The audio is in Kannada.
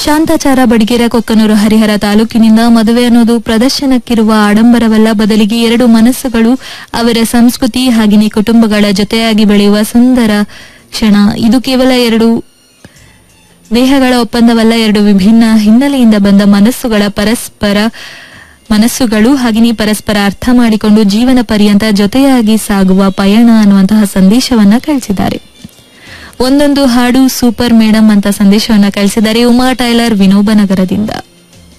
ಶಾಂತಾಚಾರ ಬಡಗೇರ ಕೊಕ್ಕನೂರು ಹರಿಹರ ತಾಲೂಕಿನಿಂದ ಮದುವೆ ಅನ್ನೋದು ಪ್ರದರ್ಶನಕ್ಕಿರುವ ಆಡಂಬರವಲ್ಲ ಬದಲಿಗೆ ಎರಡು ಮನಸ್ಸುಗಳು ಅವರ ಸಂಸ್ಕೃತಿ ಹಾಗೆಯೇ ಕುಟುಂಬಗಳ ಜೊತೆಯಾಗಿ ಬೆಳೆಯುವ ಸುಂದರ ಕ್ಷಣ ಇದು ಕೇವಲ ಎರಡು ದೇಹಗಳ ಒಪ್ಪಂದವಲ್ಲ ಎರಡು ವಿಭಿನ್ನ ಹಿನ್ನೆಲೆಯಿಂದ ಬಂದ ಮನಸ್ಸುಗಳ ಪರಸ್ಪರ ಮನಸ್ಸುಗಳು ಹಾಗೆಯೇ ಪರಸ್ಪರ ಅರ್ಥ ಮಾಡಿಕೊಂಡು ಜೀವನ ಪರ್ಯಂತ ಜೊತೆಯಾಗಿ ಸಾಗುವ ಪಯಣ ಅನ್ನುವಂತಹ ಸಂದೇಶವನ್ನ ಕಳಿಸಿದ್ದಾರೆ ಒಂದೊಂದು ಹಾಡು ಸೂಪರ್ ಮೇಡಮ್ ಅಂತ ಸಂದೇಶವನ್ನ ಕಳಿಸಿದ್ದಾರೆ ಉಮಾ ಟೈಲರ್ ವಿನೋಬ ನಗರದಿಂದ